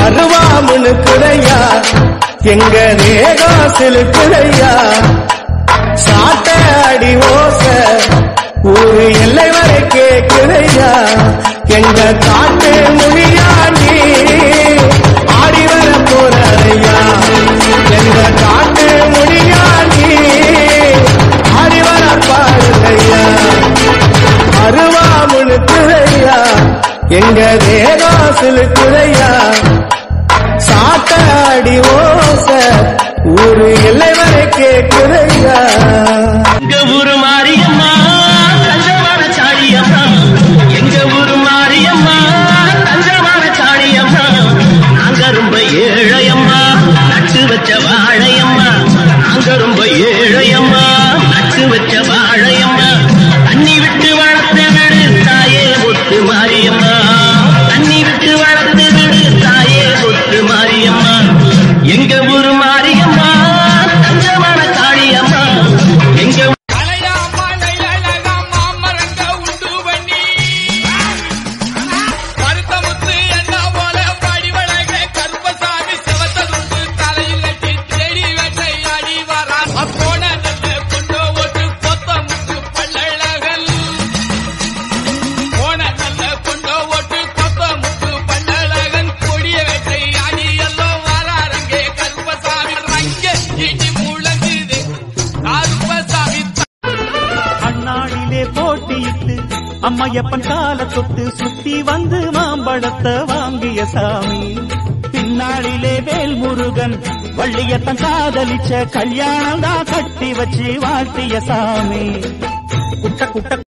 அருவாமுனுக்குதையா எங்க தேகம் சிலுக்குதையா சாட்ட அடி ஓச ஊரு எல்லை வரை கேக்குதையா எங்க காட்டு மொழியாண்டி ஆடி வர போறையா எங்க காட்டு மொழியாண்டி ஆடி வர பாருங்கய்யா அருவாமுனுக்குதையா எங்க தேகம் சிலுக்குதையா சாட்ட அடி ஓச ஊரு எல்லை வரை கேக்குதையா எங்க ஊரு மாரியம்மா தஞ்சமான சாடியம்மா எங்க ஊரு மாரியம்மா தஞ்சமான சாடியம்மா நாங்க ரொம்ப ஏழையம்மா நட்டு வச்ச வாழையம்மா நாங்க ரொம்ப ஏழையம்மா நட்டு வச்ச வாழையம்மா தண்ணி விட்டு வளர்த்து விடு தாயே ஒத்து மாரியம்மா தண்ணி விட்டு வளர்த்து விடு தாயே ஒத்து மாரியம்மா எங்க ஊரு மாரியம்மா தஞ்சமான காளியம்மா எங்க அலையாமா லைலழகாமா மரங்க உண்டு பண்ணி மருத்தமுத்து என்ன போல படிவழக கருப்பசாமி செவத்தலுண்டு தலையில் கட்டி தேடி வெட்டை அடி வரா அப்போன நல்ல கொண்டு ஒட்டு கொத்த முத்து பல்லழகல் போன நல்ல கொண்டு ஒட்டு கொத்த முத்து பல்லழகன் கொடிய வெட்டை அடி எல்லாம் வராரங்கே கருப்பசாமி ரங்க இடி முழங்குது கருப்பசாமி அண்ணாடிலே போட்டியிட்டு அம்மையப்பன் கால தொட்டு சுத்தி வந்து மாம்பழத்தை வாங்கிய சாமி பின்னாடிலே வேல் முருகன் வள்ளியத்தன் காதலிச்ச கல்யாணம் தான் கட்டி வச்சு வாழ்த்திய சாமி குட்ட குட்ட